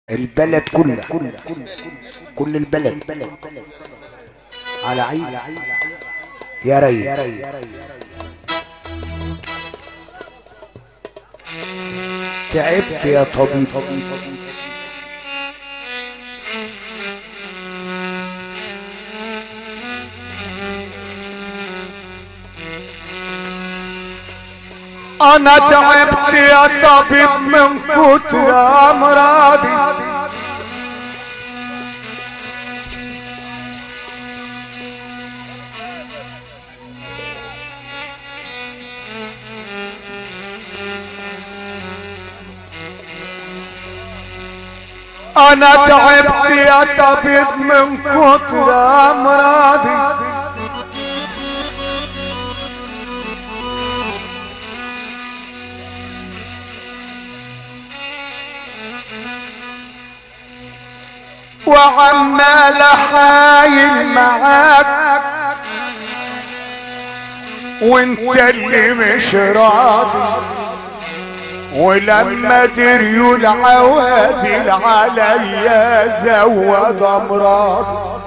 البلد كلها كل البلد على عين يا ري تعبت يا طبيب انا تعبت يا طبيب من كتر امراضي انا تعبت يا طبيب من كتر امراضي وعمال حايل معاك وانت اللي مش راضي ولما دريوا العوازل عليا زود امراضي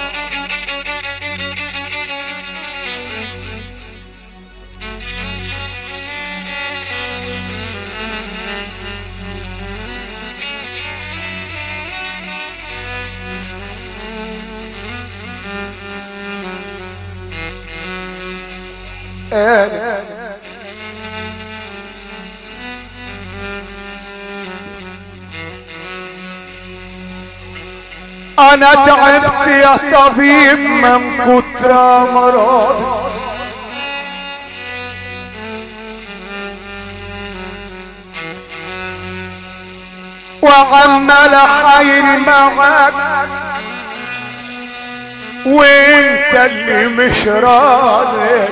انا انا تعبت يا طبيب من كتر مرض وعمال حايل معاك وانت اللي مش راضي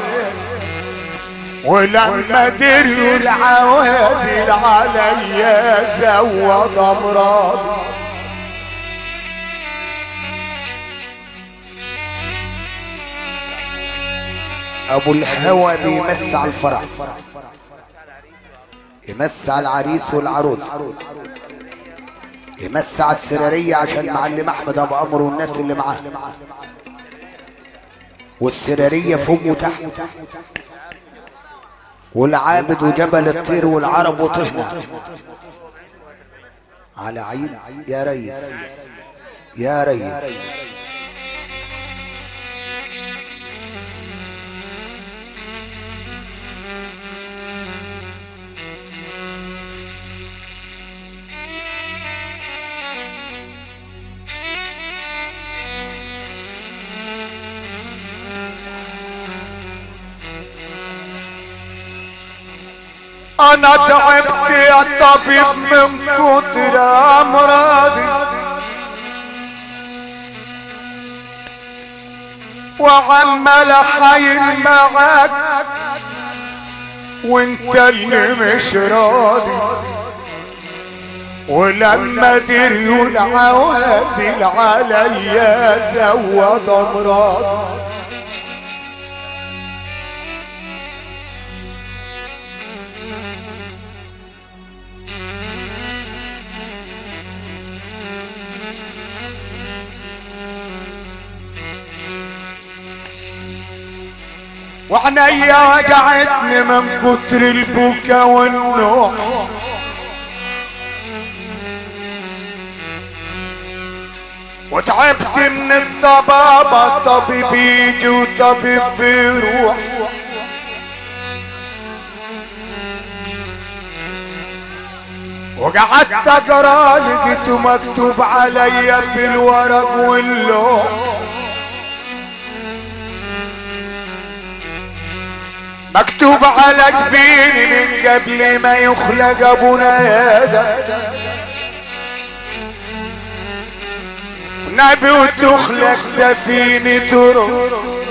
ولما دريوا العوازل عليا زود امراضي ابو الهوى بيمس على الفرح يمس على العريس والعروس يمس على السرارية عشان معلم احمد ابو عمر والناس اللي معاه والسرارية فوق وتحت والعابد وجبل الطير والعرب وطهنا على عين يا ريس يا ريس انا تعبت يا طبيب من كتر امراضي وعمال حايل معاك وانت اللي مش راضي ولما دريوا العوازل عليا زود امراضي وعنيا وجعتني من كتر البكا والنوح وتعبت من الطبابة طبيب يجي وطبيب بيروح وقعدت اقرا لقيته مكتوب عليا في الورق واللوح مكتوب على جبيني من قبل ما يخلق ابونا ادم نبي وتخلق سفينة ترى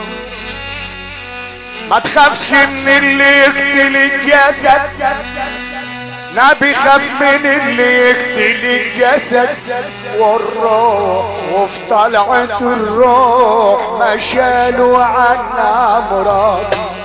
ما تخافش من اللي يقتل الجسد نبي خاف من اللي يقتل الجسد والروح وفي طلعة الروح ما شالوا عنا امراض